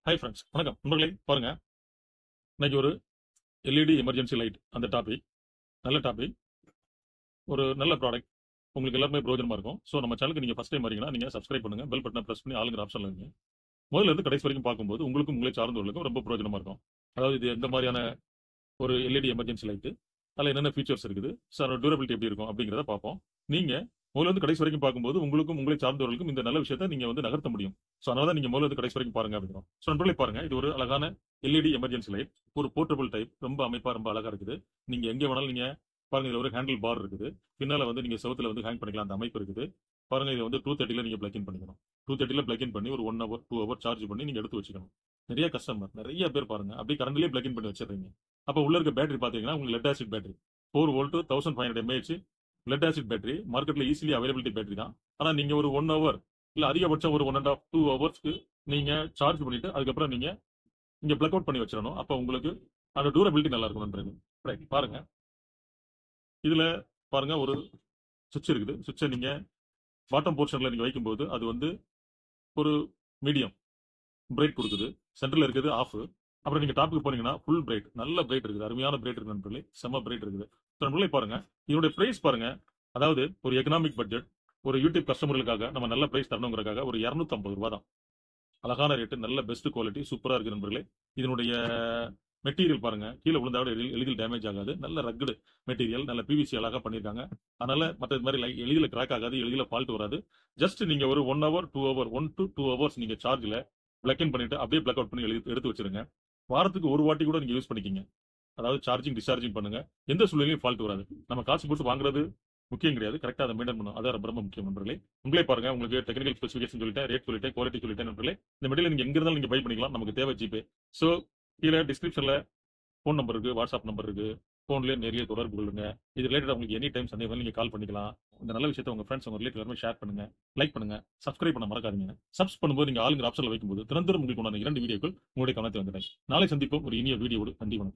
hi friends வணக்கம் நண்பர்களே பாருங்க இன்னைக்கு ஒரு எல்இடி எமர்ஜென்சி லைட் அந்த டாபிக் நல்ல டாபிக் ஒரு நல்ல ப்ராடக்ட் உங்களுக்கு எல்லாருமே பிரோஜனமா இருக்கும் ஸோ நம்ம சேனலுக்கு நீங்க ஃபர்ஸ்ட் டைம் வரீங்கன்னா நீங்க சப்ஸ்கிரைப் பண்ணுங்க பெல் பட்டனை பிரஸ் பண்ணி ஆளுங்கிற ஆப்ஷன்ல இருங்க முதல்ல இருந்து கடைசி வரைக்கும் பார்க்கும்போது உங்களுக்கும் உங்களை சார்ந்தவர்களுக்கும் ரொம்ப பிரோஜனமா இருக்கும் அதாவது இது எந்த மாதிரியான ஒரு எல்இடி எமர்ஜென்சி லைட் அதில் என்னென்ன ஃபீச்சர்ஸ் இருக்குது சார் டியூரபிலிட்டி எப்படி இருக்கும் அப்படிங்கிறத பார்ப்போம் நீங்க முதல்ல இருந்து கடைசி வரைக்கும் பார்க்கும்போது உங்களுக்கும் உங்களை சார்ந்தவர்களுக்கும் இந்த நல்ல விஷயத்தை நீங்க வந்து நகர்த்த முடியும் ஸோ அதனால தான் நீங்க முதல்ல இருந்து கடைசி வரைக்கும் பாருங்க அப்படிங்கிறோம் ஸோ நண்பர்களே பாருங்க இது ஒரு அழகான எல்இடி எமர்ஜென்சி லைட் ஒரு போர்ட்டபிள் டைப் ரொம்ப அமைப்பா ரொம்ப அழகா இருக்குது நீங்க எங்க வேணாலும் நீங்க பாருங்க இதுல ஒரு ஹேண்டில் பார் இருக்குது பின்னால வந்து நீங்க செவத்துல வந்து ஹேங் பண்ணிக்கலாம் அந்த அமைப்பு இருக்குது பாருங்க இது வந்து டூ தேர்ட்டில நீங்க பிளக் இன் பண்ணிக்கணும் டூ தேர்ட்டில பிளக் இன் பண்ணி ஒரு one hour two hour charge பண்ணி நீங்க எடுத்து வச்சுக்கணும் நிறைய கஸ்டமர் நிறைய பேர் பாருங்க அப்படியே கரண்ட்லயே பிளக் இன் பண்ணி வச்சிடுறீங்க அப்ப உள்ள இருக்க பேட்டரி பாத்தீங்கன்னா உங்களுக்கு lead acid battery four volt thousand five hundred mAh lead acid battery மார்க்கெட்ல ஈஸிலி அவைலபிலிட்டி பேட்டரி தான் ஆனா நீங்க ஒரு ஒன் ஹவர் இல்ல அதிகபட்சம் ஒரு ஒன் அண்ட் ஆஃப் டூ ஹவர்ஸ்க்கு நீங்க சார்ஜ் பண்ணிட்டு அதுக்கப்புறம் நீங்க இங்க பிளக் அவுட் பண்ணி வச்சிடணும் அப்ப உங்களுக்கு அந்த டூரபிலிட்டி நல்லா இருக்கும் நண்பர்களே Right, பாருங்க இதுல பாருங்க ஒரு சுவிட்ச் இருக்குது சுவிட்சை நீங்க பாட்டம் போர்ஷன்ல நீங்க வைக்கும்போது அது வந்து ஒரு மீடியம் பிரைட் கொடுக்குது சென்டர்ல இருக்குது ஆஃப் அப்புறம் நீங்க டாப்புக்கு போனீங்கன்னா ஃபுல் பிரைட் நல்ல பிரைட் இருக்குது அருமையான பிரைட் இருக்கு நண்பர்களே செம்ம பிரைட் இருக்குது So, நண்பர்களே பாருங்க இதனுடைய பிரைஸ் பாருங்க அதாவது ஒரு எக்கனாமிக் பட்ஜெட் ஒரு யூடியூப் கஸ்டமர்களுக்காக நம்ம நல்ல பிரைஸ் தரணுங்கிறதுக்காக ஒரு 250 ரூபாய் தான் அழகான ரேட்டு நல்ல பெஸ்ட் குவாலிட்டி சூப்பரா இருக்கு நண்பர்களே இதனுடைய மெட்டீரியல் பாருங்க கீழே விழுந்தா கூட எளி- எளிதில் டேமேஜ் ஆகாது நல்ல ரக்குடு மெட்டீரியல் நல்ல பிவிசி அழகா பண்ணிருக்காங்க அதனால மற்ற இது மாதிரி like எளிதில் கிராக் ஆகாது எளிதில் ஃபால்ட் வராது ஜஸ்ட் நீங்க ஒரு one hour two hour one to two hours நீங்க சார்ஜ்ல பிளக் இன் பண்ணிட்டு அப்படியே பிளக் அவுட் பண்ணி எழுதி- எடுத்து வச்சிருங்க வாரத்துக்கு ஒரு வாட்டி கூட நீங்க யூஸ் பண்ணிக்கிங்க அதாவது சார்ஜிங் டிஸ்சார்ஜிங் பண்ணுங்க எந்த சூழ்நிலையும் ஃபால்ட் வராது நம்ம காசு போட்டு வாங்குறது முக்கியம் கிடையாது கரெக்டா அதை மெயின்டைன் பண்ணும் அதான் ரொம்ப ரொம்ப முக்கியம் நண்பர்களே உங்களே பாருங்க உங்களுக்கு டெக்னிக்கல் ஸ்பெசிஃபிகேஷன் சொல்லிட்டேன் ரேட் சொல்லிட்டேன் குவாலிட்டி சொல்லிட்டேன் நண்பர்களே இந்த மெட்டீரியல் நீங்க எங்க இருந்தாலும் நீங்க பை பண்ணிக்கலாம் நமக்கு தேவை ஜிபே ஸோ கீழே டிஸ்கிரிப்ஷன்ல ஃபோன் நம்பர் இருக்கு வாட்ஸ்அப் நம்பர் இருக்கு ஃபோன்லேயே நிறைய தொடர்பு கொள்ளுங்க இது ரிலேட்டட் உங்களுக்கு எனி டைம் சந்தேகம் நீங்க கால் பண்ணிக்கலாம் இந்த நல்ல விஷயத்தை உங்க ஃப்ரெண்ட்ஸ் உங்க ரிலேட்டிவ் எல்லாமே ஷேர் பண்ணுங்க லைக் பண்ணுங்க சப்ஸ்கிரைப் பண்ண மறக்காதீங்க சப்ஸ் பண்ணும்போது நீங்க ஆளுங்கிற ஆப்ஷன்ல வைக்கும்போது தினந்தரும் உங்களுக்கு உண்டான இரண்டு வீடியோக்கள் உங்களுடைய கவனத்தை வந்துட்டேன் நாளை சந்திப்போம் ஒரு இனிய வீடியோடு நன்றி வணக்கம்